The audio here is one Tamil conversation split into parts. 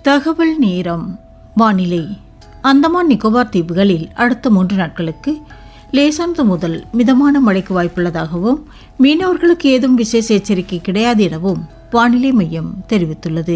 தகவல் நேரம் வானிலை அந்தமான் நிக்கோபார் தீவுகளில் அடுத்த மூன்று நாட்களுக்கு லேசானது முதல் மிதமான மழைக்கு வாய்ப்புள்ளதாகவும் மீனவர்களுக்கு ஏதும் விசேஷ எச்சரிக்கை கிடையாது எனவும் வானிலை மையம் தெரிவித்துள்ளது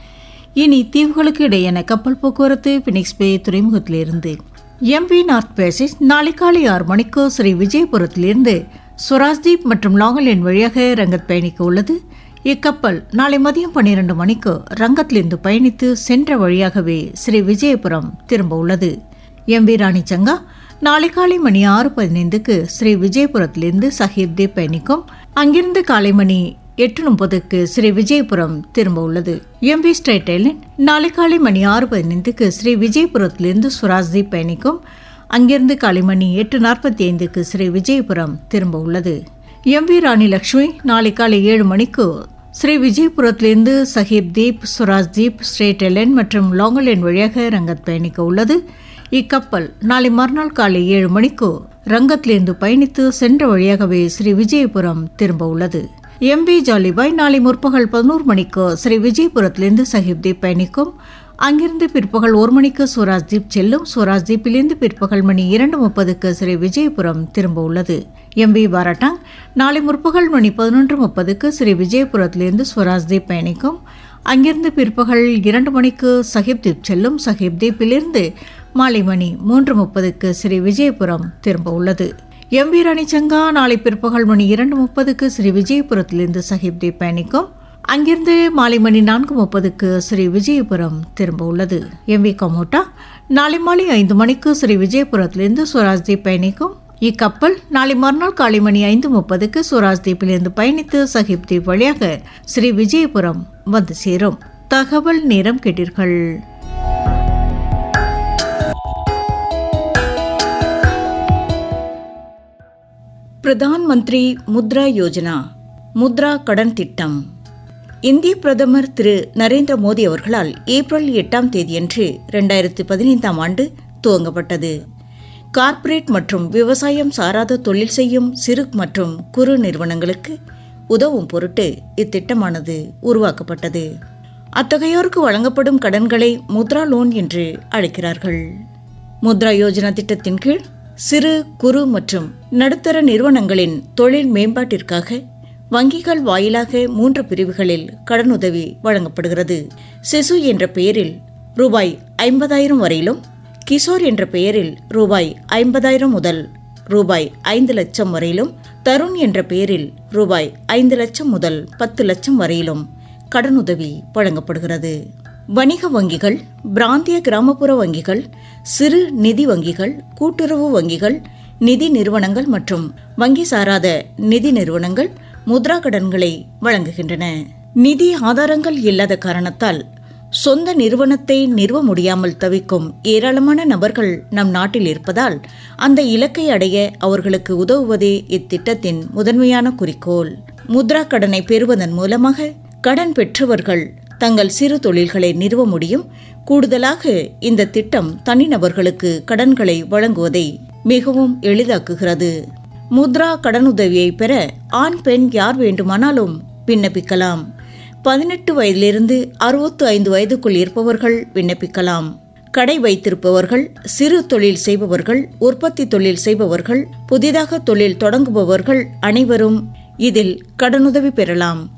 இனி தீவுகளுக்கு இடையேயான கப்பல் போக்குவரத்து பினிக்ஸ் பே துறைமுகத்திலிருந்து எம்பி நார்த் பேசிஸ் நாளை காலை ஆறு மணிக்கு ஸ்ரீ விஜயபுரத்திலிருந்து சுராஜ்தீப் மற்றும் லாங்கலேன் வழியாக ரங்கத் பயணிக்க உள்ளது இக்கப்பல் நாளை மதியம் பன்னிரண்டு மணிக்கு ரங்கத்திலிருந்து பயணித்து சென்ற வழியாகவே ஸ்ரீ விஜயபுரம் திரும்ப உள்ளது எம் வி ராணி சங்கா நாளை காலை மணி ஆறு பதினைந்துக்கு ஸ்ரீ விஜயபுரத்திலிருந்து சஹீப் தீப் பயணிக்கும் அங்கிருந்து காலை மணி எட்டு முப்பதுக்கு ஸ்ரீ விஜயபுரம் திரும்ப உள்ளது எம் வி ஸ்ட்ரைட் ஐலண்ட் நாளை காலை மணி ஆறு பதினைந்துக்கு ஸ்ரீ விஜயபுரத்திலிருந்து சுராஜ்தீப் பயணிக்கும் அங்கிருந்து காலை மணி எட்டு நாற்பத்தி ஐந்துக்கு ஸ்ரீ விஜயபுரம் திரும்ப உள்ளது எம் வி ராணி லக்ஷ்மி நாளை காலை ஏழு மணிக்கு ஸ்ரீ விஜயபுரத்திலிருந்து சஹீப் தீப் சுராஜ் தீப் ஸ்ட்ரேட் எலன் மற்றும் லாங்கலேன் வழியாக ரங்கத் பயணிக்க உள்ளது இக்கப்பல் நாளை மறுநாள் காலை ஏழு மணிக்கு ரங்கத்திலிருந்து பயணித்து சென்ற வழியாகவே ஸ்ரீ விஜயபுரம் திரும்ப உள்ளது எம்பி ஜாலிபாய் நாளை முற்பகல் பதினோரு மணிக்கு ஸ்ரீ விஜயபுரத்திலிருந்து சஹிப் தீப் பயணிக்கும் அங்கிருந்து பிற்பகல் ஒரு மணிக்கு சுவராஜ் தீப் செல்லும் சுவராஜ் தீப்பிலிருந்து பிற்பகல் மணி இரண்டு முப்பதுக்கு ஸ்ரீ விஜயபுரம் திரும்ப உள்ளது எம்பி பாராட்டாங் நாளை முற்பகல் மணி பதினொன்று முப்பதுக்கு ஸ்ரீ விஜயபுரத்திலிருந்து சுவராஜ் தீப் பயணிக்கும் அங்கிருந்து பிற்பகல் இரண்டு மணிக்கு சஹிப் தீப் செல்லும் சஹிப் தீப்பிலிருந்து மாலை மணி மூன்று முப்பதுக்கு ஸ்ரீ விஜயபுரம் திரும்ப உள்ளது எம் வி ராணி சங்கா நாளை பிற்பகல் மணி இரண்டு முப்பதுக்கு ஸ்ரீ விஜயபுரத்திலிருந்து சஹிப் தீப் பயணிக்கும் அங்கிருந்து மாலை மணி நான்கு முப்பதுக்கு ஸ்ரீ விஜயபுரம் திரும்ப உள்ளது எம் வி கமோட்டா நாளை மாலை ஐந்து மணிக்கு ஸ்ரீ விஜயபுரத்திலிருந்து சுவராஜ் தீப் பயணிக்கும் இக்கப்பல் நாளை மறுநாள் காலை மணி ஐந்து முப்பதுக்கு சுவராஜ் தீப்பிலிருந்து பயணித்து சஹிப் தீப் வழியாக ஸ்ரீ விஜயபுரம் வந்து சேரும் தகவல் நேரம் கேட்டீர்கள் பிரதான் மந்திரி முத்ரா யோஜனா முத்ரா கடன் திட்டம் இந்திய பிரதமர் திரு நரேந்திர மோடி அவர்களால் ஏப்ரல் எட்டாம் தேதியன்று இரண்டாயிரத்தி பதினைந்தாம் ஆண்டு துவங்கப்பட்டது கார்ப்பரேட் மற்றும் விவசாயம் சாராத தொழில் செய்யும் சிறு மற்றும் குறு நிறுவனங்களுக்கு உதவும் பொருட்டு இத்திட்டமானது உருவாக்கப்பட்டது அத்தகையோருக்கு வழங்கப்படும் கடன்களை முத்ரா லோன் என்று அழைக்கிறார்கள் முத்ரா யோஜனா திட்டத்தின் கீழ் சிறு குறு மற்றும் நடுத்தர நிறுவனங்களின் தொழில் மேம்பாட்டிற்காக வங்கிகள் வாயிலாக மூன்று பிரிவுகளில் கடனுதவி வழங்கப்படுகிறது சிசு என்ற பெயரில் ரூபாய் ஐம்பதாயிரம் வரையிலும் கிஷோர் என்ற பெயரில் ரூபாய் ஐம்பதாயிரம் முதல் ரூபாய் ஐந்து லட்சம் வரையிலும் தருண் என்ற பெயரில் ரூபாய் ஐந்து லட்சம் முதல் பத்து லட்சம் வரையிலும் கடனுதவி வழங்கப்படுகிறது வணிக வங்கிகள் பிராந்திய கிராமப்புற வங்கிகள் சிறு நிதி வங்கிகள் கூட்டுறவு வங்கிகள் நிதி நிறுவனங்கள் மற்றும் வங்கி சாராத நிதி நிறுவனங்கள் முத்ரா கடன்களை வழங்குகின்றன நிதி ஆதாரங்கள் இல்லாத காரணத்தால் சொந்த நிறுவனத்தை நிறுவ முடியாமல் தவிக்கும் ஏராளமான நபர்கள் நம் நாட்டில் இருப்பதால் அந்த இலக்கை அடைய அவர்களுக்கு உதவுவதே இத்திட்டத்தின் முதன்மையான குறிக்கோள் முத்ரா கடனை பெறுவதன் மூலமாக கடன் பெற்றவர்கள் தங்கள் சிறு தொழில்களை நிறுவ முடியும் கூடுதலாக இந்த திட்டம் தனிநபர்களுக்கு கடன்களை வழங்குவதை மிகவும் எளிதாக்குகிறது முத்ரா கடனுதவியை பெற ஆண் பெண் யார் வேண்டுமானாலும் விண்ணப்பிக்கலாம் பதினெட்டு வயதிலிருந்து அறுபத்து ஐந்து வயதுக்குள் இருப்பவர்கள் விண்ணப்பிக்கலாம் கடை வைத்திருப்பவர்கள் சிறு தொழில் செய்பவர்கள் உற்பத்தி தொழில் செய்பவர்கள் புதிதாக தொழில் தொடங்குபவர்கள் அனைவரும் இதில் கடனுதவி பெறலாம்